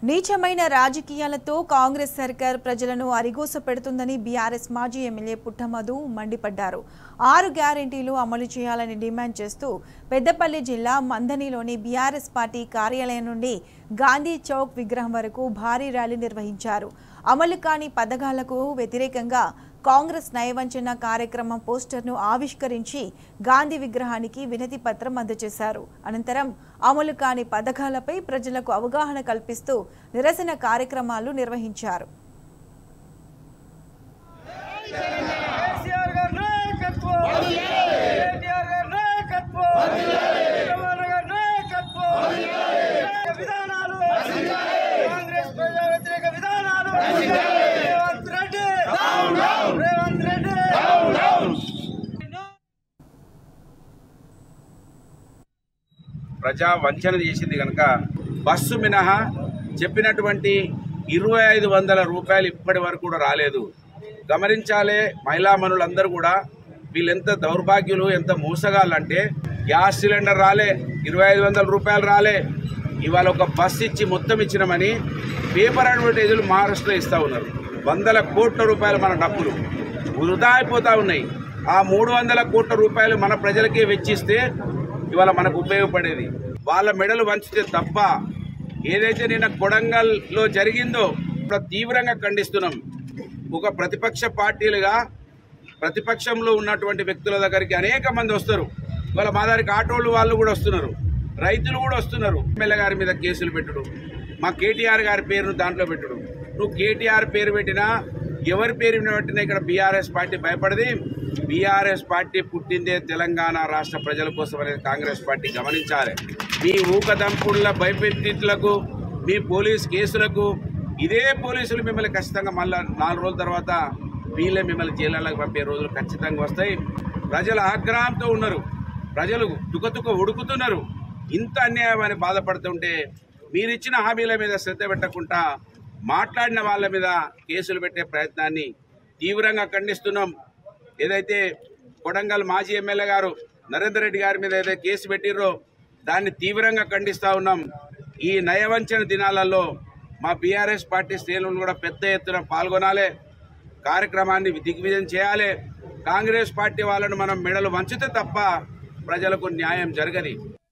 నీచమైన రాజకీయాలతో కాంగ్రెస్ సర్కార్ ప్రజలను అరిగోస పెడుతుందని బీఆర్ఎస్ మాజీ ఎమ్మెల్యే పుట్టమధు మండిపడ్డారు ఆరు గ్యారెంటీలు అమలు చేయాలని డిమాండ్ చేస్తూ పెద్దపల్లి జిల్లా మందనిలోని బీఆర్ఎస్ పార్టీ కార్యాలయం నుండి గాంధీ చౌక్ విగ్రహం వరకు భారీ ర్యాలీ నిర్వహించారు అమలు కాని పథకాలకు వ్యతిరేకంగా కాంగ్రెస్ నయవంచన కార్యక్రమం పోస్టర్ను ఆవిష్కరించి గాంధీ విగ్రహానికి వినతి పత్రం అందజేశారు అనంతరం అమలు కాని పథకాలపై ప్రజలకు అవగాహన కల్పిస్తూ నిరసన కార్యక్రమాలు నిర్వహించారు కేసీఆర్ గారి నాయకత్వం కేటీఆర్ గారి నాయకత్వం చంద్రబాబు గారి నాయకత్వం వ్యతిరేక విధానాలు కాంగ్రెస్ ప్రజా వ్యతిరేక విధానాలు రేవంత్ రెడ్డి రేవంత్ రెడ్డి ప్రజా వంచన చేసింది కనుక బస్సు మినహా చెప్పినటువంటి ఇరవై ఐదు వందల రూపాయలు ఇప్పటి వరకు కూడా రాలేదు గమనించాలే మహిళామణులందరూ కూడా వీళ్ళెంత దౌర్భాగ్యులు ఎంత మోసగాళ్ళంటే గ్యాస్ సిలిండర్ రాలే ఇరవై ఐదు వందల రూపాయలు రాలే ఇవాళ ఒక బస్ ఇచ్చి మొత్తం ఇచ్చినామని పేపర్ అడ్వర్టైజులు మహారాష్ట్రలో ఇస్తూ ఉన్నారు వందల కోట్ల రూపాయలు మన డబ్బులు వృధా అయిపోతూ ఉన్నాయి ఆ మూడు వందల కోట్ల రూపాయలు మన ప్రజలకే వెచ్చిస్తే ఇవాళ మనకు ఉపయోగపడేది వాళ్ళ మెడలు వంచితే తప్ప ఏదైతే నిన్న కొడంగల్లో జరిగిందో ఇప్పుడు తీవ్రంగా ఖండిస్తున్నాం ఒక ప్రతిపక్ష పార్టీలుగా ప్రతిపక్షంలో ఉన్నటువంటి వ్యక్తుల దగ్గరికి అనేక మంది వస్తారు ఇవాళ మా దగ్గరికి ఆటోలు వాళ్ళు కూడా వస్తున్నారు రైతులు కూడా వస్తున్నారు ఎమ్మెల్యే గారి మీద కేసులు పెట్టుడు మా కేటీఆర్ గారి పేరును దాంట్లో పెట్టుడు నువ్వు కేటీఆర్ పేరు పెట్టినా ఎవరి పేరు పెట్టినా ఇక్కడ బీఆర్ఎస్ పార్టీ భయపడది బీఆర్ఎస్ పార్టీ పుట్టిందే తెలంగాణ రాష్ట్ర ప్రజల కోసం అనేది కాంగ్రెస్ పార్టీ గమనించాలి మీ ఊకదంపుళ్ళ భయపెట్టిట్లకు మీ పోలీస్ కేసులకు ఇదే పోలీసులు మిమ్మల్ని ఖచ్చితంగా మళ్ళీ నాలుగు రోజుల తర్వాత వీళ్ళే మిమ్మల్ని జైళ్ళకి పంపే రోజులు ఖచ్చితంగా వస్తాయి ప్రజలు ఆగ్రహంతో ఉన్నారు ప్రజలు తుకతుక ఉడుకుతున్నారు ఇంత అన్యాయం అని బాధపడుతుంటే మీరిచ్చిన హామీల మీద శ్రద్ధ పెట్టకుండా మాట్లాడిన వాళ్ళ మీద కేసులు పెట్టే ప్రయత్నాన్ని తీవ్రంగా ఖండిస్తున్నాం ఏదైతే కొడంగల్ మాజీ ఎమ్మెల్యే గారు నరేందర్ రెడ్డి గారి మీద ఏదైతే కేసు పెట్టిర్రో దాన్ని తీవ్రంగా ఖండిస్తా ఉన్నాం ఈ నయవంచన దినాలలో మా బీఆర్ఎస్ పార్టీ శ్రేణులు కూడా పెద్ద ఎత్తున పాల్గొనాలి కార్యక్రమాన్ని దిగ్విజయం చేయాలి కాంగ్రెస్ పార్టీ వాళ్ళను మనం మెడలు వంచితే తప్ప ప్రజలకు న్యాయం జరగది